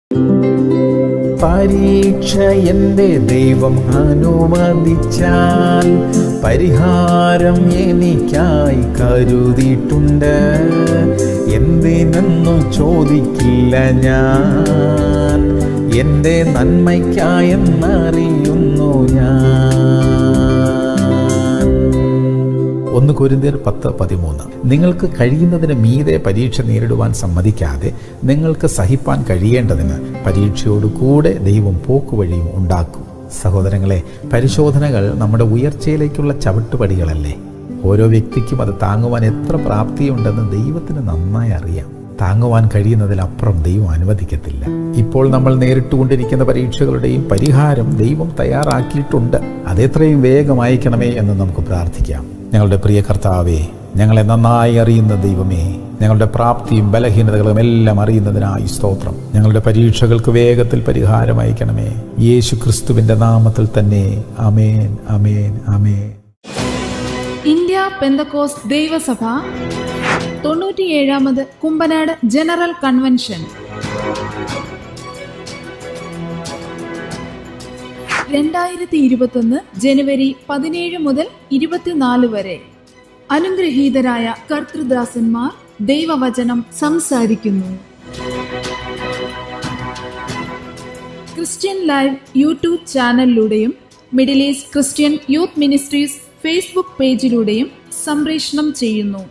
പരീക്ഷ എൻ്റെ ദൈവം അനുവദിച്ചാൽ പരിഹാരം എനിക്കായി കരുതിയിട്ടുണ്ട് എന്തിനെന്നു ചോദിക്കില്ല ഞാൻ എൻ്റെ നന്മയ്ക്കായെന്നറിയുന്നു ഞാൻ ഒന്ന് കൊരിന്തിയർ പത്ത് പതിമൂന്ന് നിങ്ങൾക്ക് കഴിയുന്നതിന് മീതെ പരീക്ഷ നേരിടുവാൻ സമ്മതിക്കാതെ നിങ്ങൾക്ക് സഹിപ്പാൻ കഴിയേണ്ടതിന് പരീക്ഷയോട് കൂടെ ദൈവം പോക്കുവഴിയും ഉണ്ടാക്കും സഹോദരങ്ങളെ പരിശോധനകൾ നമ്മുടെ ഉയർച്ചയിലേക്കുള്ള ചവിട്ടുപടികളല്ലേ ഓരോ വ്യക്തിക്കും അത് താങ്ങുവാൻ എത്ര പ്രാപ്തിയുണ്ടെന്ന് ദൈവത്തിന് നന്നായി അറിയാം താങ്ങുവാൻ കഴിയുന്നതിലപ്പുറം ദൈവം അനുവദിക്കത്തില്ല ഇപ്പോൾ നമ്മൾ നേരിട്ടുകൊണ്ടിരിക്കുന്ന പരീക്ഷകളുടെയും പരിഹാരം ദൈവം തയ്യാറാക്കിയിട്ടുണ്ട് അതെത്രയും വേഗം അയക്കണമേ എന്ന് നമുക്ക് പ്രാർത്ഥിക്കാം ഞങ്ങളുടെ പ്രിയ കർത്താവേ ഞങ്ങളെ നന്നായി അറിയുന്ന ദൈവമേ ഞങ്ങളുടെ പ്രാപ്തിയും ബലഹീനതകളും എല്ലാം അറിയുന്നതിനായി സ്തോത്രം ഞങ്ങളുടെ പരീക്ഷകൾക്ക് വേഗത്തിൽ പരിഹാരം അയക്കണമേ യേശു ക്രിസ്തുവിന്റെ നാമത്തിൽ തന്നെ അമേൻ അമേൻ അമേൻ ഇന്ത്യ പെന്തക്കോസ് ദൈവസഭ തൊണ്ണൂറ്റിയേഴാമത് കുമ്പനാട് ജനറൽ കൺവെൻഷൻ രണ്ടായിരത്തി ഇരുപത്തൊന്ന് ജനുവരി പതിനേഴ് മുതൽ ഇരുപത്തിനാല് വരെ അനുഗ്രഹീതരായ കർത്തൃദാസന്മാർ ദൈവവചനം സംസാരിക്കുന്നു ക്രിസ്ത്യൻ ലൈവ് യൂട്യൂബ് ചാനലിലൂടെയും Middle East Christian youth ministries Facebook പേജിലൂടെയും സംപ്രേഷണം ചെയ്യുന്നു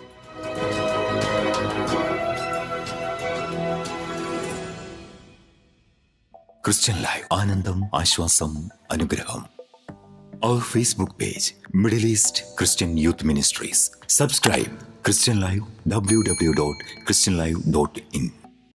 ക്രിസ്ത്യൻ ലൈവ് ആനന്ദം ആശ്വാസം അനുഗ്രഹം അവർ Facebook page Middle East Christian youth ministries subscribe Christian live W W dot Christian live dot in